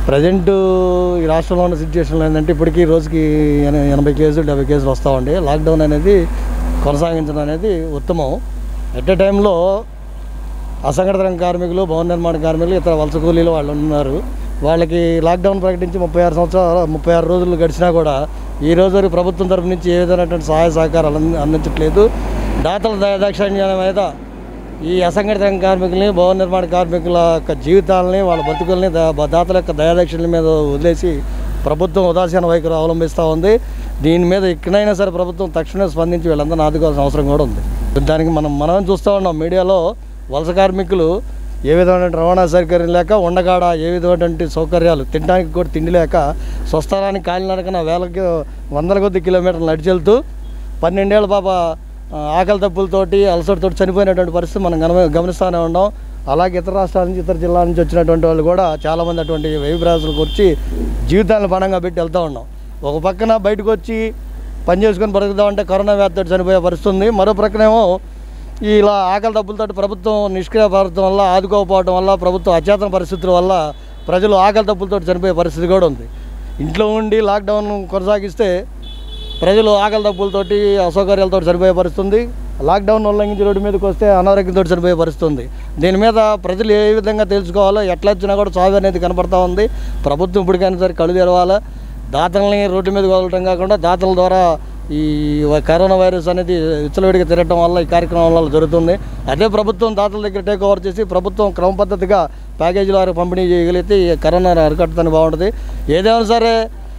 present ఈ రాష్ట్రంలో ఉన్న సిచ్యువేషన్లో ఏంటంటే ఇప్పటికీ రోజుకి ఎన- ఎనభై కేసులు డెబ్బై కేసులు వస్తూ ఉండే లాక్డౌన్ అనేది కొనసాగించడం అనేది ఉత్తమం ఎట్ ఏ టైంలో అసంఘటిత రంగ కార్మికులు భవన నిర్మాణ కార్మికులు ఇతర వలస కూలీలు వాళ్ళు ఉన్నారు వాళ్ళకి లాక్డౌన్ ప్రకటించి ముప్పై ఆరు సంవత్సరాలు ముప్పై ఆరు రోజులు గడిచినా కూడా ఈ రోజు వరకు ప్రభుత్వం తరపు నుంచి ఏ విధమైనటువంటి సహాయ సహకారాలు అంది- అందించట్లేదు దాతల దయాదాక్షిణ్యాల మీద ఈ అసంఘటిత రంగ కార్మికుల్ని భవన నిర్మాణ కార్మికుల యొక్క జీవితాలని వాళ్ళ బతుకుల్ని దా- దాతల యొక్క దయాదాక్షిణ్యాల మీద వదిలేసి ప్రభుత్వం ఉదాసీన వైఖరి అవలంబిస్తూ ఉంది దీని మీద ఎక్కడైనా సరే ప్రభుత్వం తక్షణమే స్పందించి వీళ్ళందరినీ ఆదుకోవాల్సిన అవసరం కూడా ఉంది దానికి మనం మనం చూస్తూ ఉన్నాం మీడియాలో వలస కార్మికులు ఏ విధమైన రవాణా సౌకర్యం లేక ఉండగాడ ఏ విధమైనటువంటి సౌకర్యాలు తినడానికి కూడా తిండి లేక స్వస్థలానికి కాలినడకన వేలకి వందల కొద్ది కిలోమీటర్లు నడిచెళ్తూ పన్నెండేళ్ళ పాప ఆ, ఆకలి తప్పులతోటి అలసటతోటి చనిపోయినటువంటి పరిస్థితి మనం గమని గమనిస్తూనే ఉన్నాం అలాగే ఇతర రాష్ట్రాల నుంచి ఇతర జిల్లాల నుంచి వచ్చినటువంటి వాళ్ళు కూడా చాలామంది అటువంటి వ్యయ ప్రయాసాలకు వచ్చి జీవితాలను పణంగా పెట్టి వెళ్తూ ఉన్నాం ఒక పక్కన బయటకు వచ్చి పని చేసుకొని బ్రతుకుదామంటే కరోనా వ్యాధితో చనిపోయే పరిస్థితి ఉంది మరో ప్రక్కనేమో ఇలా ఆకలి డబ్బులతో ప్రభుత్వం నిష్క్రియ భారతం వల్ల ఆదుకోకపోవడం వల్ల ప్రభుత్వం అచేతన పరిస్థితుల వల్ల ప్రజలు ఆకలి డబ్బులతో చనిపోయే పరిస్థితి కూడా ఉంది ఇంట్లో ఉండి లాక్డౌన్ కొనసాగిస్తే ప్రజలు ఆకలి డబ్బులతోటి అసౌకర్యాలతో చనిపోయే పరిస్థితి ఉంది లాక్డౌన్ ఉల్లంఘించి రోడ్డు మీదకి వస్తే అనారోగ్యంతో చనిపోయే పరిస్థితి ఉంది దీని మీద ప్రజలు ఏ విధంగా తెలుసుకోవాలో ఎట్లా వచ్చినా కూడా చావు అనేది కనపడతా ఉంది ప్రభుత్వం ఇప్పటికైనా సరే కళ్ళు తెరవాలి దాతల్ని రోడ్డు మీద వదలటం కాకుండా దాతల ద్వారా ఈ కరోనా వైరస్ అనేది విచ్చలవిడిగా తిరగటం వల్ల ఈ కార్యక్రమం వల్ల జరుగుతుంది అదే ప్రభుత్వం దాతల దగ్గర టేక్ ఓవర్ చేసి ప్రభుత్వం క్రమ పద్ధతిగా ప్యాకేజీల వారికి పంపిణీ చేయగలిగితే ఈ కరోనా అరికట్టడానికి బాగుంటుంది ఏదైనా సరే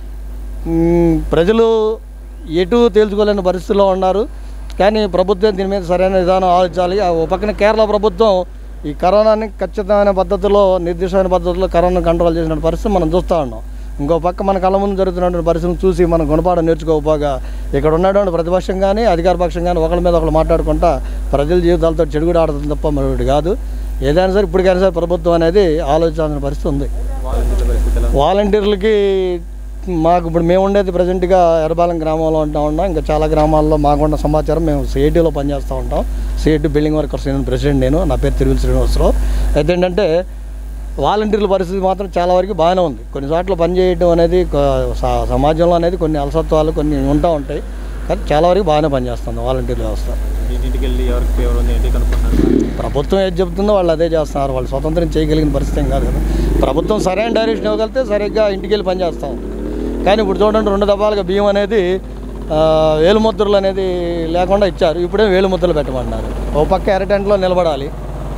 మ్, ప్రజలు ఎటు తేల్చుకోలేని పరిస్థితిలో ఉన్నారు కానీ ప్రభుత్వం దీని మీద సరైన విధానం ఆలోచించాలి ఆ ఓ పక్కన కేరళ ప్రభుత్వం ఈ కరోనాని ఖచ్చితమైన పద్ధతిలో నిర్దిష్టమైన పద్ధతిలో కరోనా కంట్రోల్ చేసిన పరిస్థితి మనం చూస్తూ ఉన్నాం ఇంకో పక్క మన కళ్ళ ముందు జరుగుతున్నటువంటి పరిస్థితిని చూసి మనం గుణపాఠం నేర్చుకోకపోగా ఇక్కడ ఉన్నటువంటి ప్రతిపక్షం కానీ అధికార పక్షం కానీ ఒకరి మీద ఒకరు మాట్లాడుకుంటా ప్రజల జీవితాలతో చెడుగుడు ఆడుతుంది తప్ప మరొకటి కాదు ఏదైనా సరే ఇప్పటికైనా సరే ప్రభుత్వం అనేది ఆలోచించాల్సిన పరిస్థితి ఉంది వాలంటీర్ల పరిస్థితి ఎలా వాలంటీర్లకి మాకు ఇప్పుడు మేము ఉండేది ప్రజెంట్గా ఎర్రబాలెం గ్రామంలో ఉంటా ఉన్నాం ఇంకా చాలా గ్రామాల్లో మాకున్న సమాచారం మేము సిఐటీలో పనిచేస్తూ ఉంటాం సిఐటి బిల్డింగ్ వర్కర్స్ నేను ప్రెసిడెంట్ నేను నా పేరు తిరువుల శ్రీనివాసరావు అయితే ఏంటంటే వాలంటీర్ల పరిస్థితి మాత్రం చాలా వరకు బాగానే ఉంది కొన్ని చోట్ల పనిచేయడం అనేది కొ- స- సమాజంలో అనేది కొన్ని అలసత్వాలు కొన్ని ఉంటా ఉంటాయి కానీ చాలా వరకు బాగానే పనిచేస్తుంది వాలంటీర్ వ్యవస్థ ఇంటింటికి వెళ్ళి ఎవరికి ఫేవర్ ఉంది ఏంటి కనుక్కుంటున్నారు ప్రభుత్వం ఏది చెబుతుందో వాళ్ళు అదే చేస్తున్నారు వాళ్ళు స్వతంత్రం చేయగలిగిన పరిస్థితి ఏం కాదు కదా ప్రభుత్వం సరైన డైరెక్షన్ ఇవ్వగలిగితే సరిగ్గా ఇంటికి వెళ్ళి పని చేస్తాం కానీ ఇప్పుడు చూడండి రెండు దఫాలుగా బియ్యం అనేది ఆ, వేలుముద్రలు అనేది లేకుండా ఇచ్చారు ఇప్పుడే వేలుముద్రలు పెట్టమన్నారు ఓ పక్క ఎర్రటెంట్లో నిలబడాలి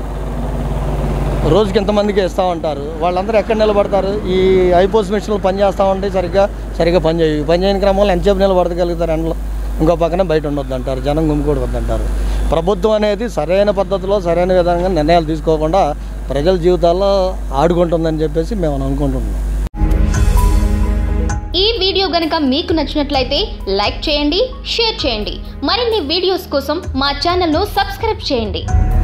రోజుకి ఎంతమందికి ఇస్తూ ఉంటారు వాళ్ళందరూ ఎక్కడ నిలబడతారు ఈ ఐపోస్ మిషన్లు పని చేస్తూ ఉంటే సరిగ్గా సరిగ్గా పని చేయవు పని చేయని క్రమంలో ఎంతసేపు నిలబడగలుగుతారు ఎండలో ఇంకో పక్కన బయట ఉండొద్దు అంటారు జనం గుమ్మికూడదు అంటారు ప్రభుత్వం అనేది సరైన పద్ధతిలో సరైన విధంగా నిర్ణయాలు తీసుకోకుండా ప్రజల జీవితాల్లో ఆడుకుంటుందని చెప్పేసి మేము అనుకుంటున్నాం ఈ వీడియో గనుక మీకు నచ్చినట్లయితే లైక్ చేయండి షేర్ చేయండి మరిన్ని వీడియోస్ కోసం మా ఛానల్ను సబ్స్క్రైబ్ చేయండి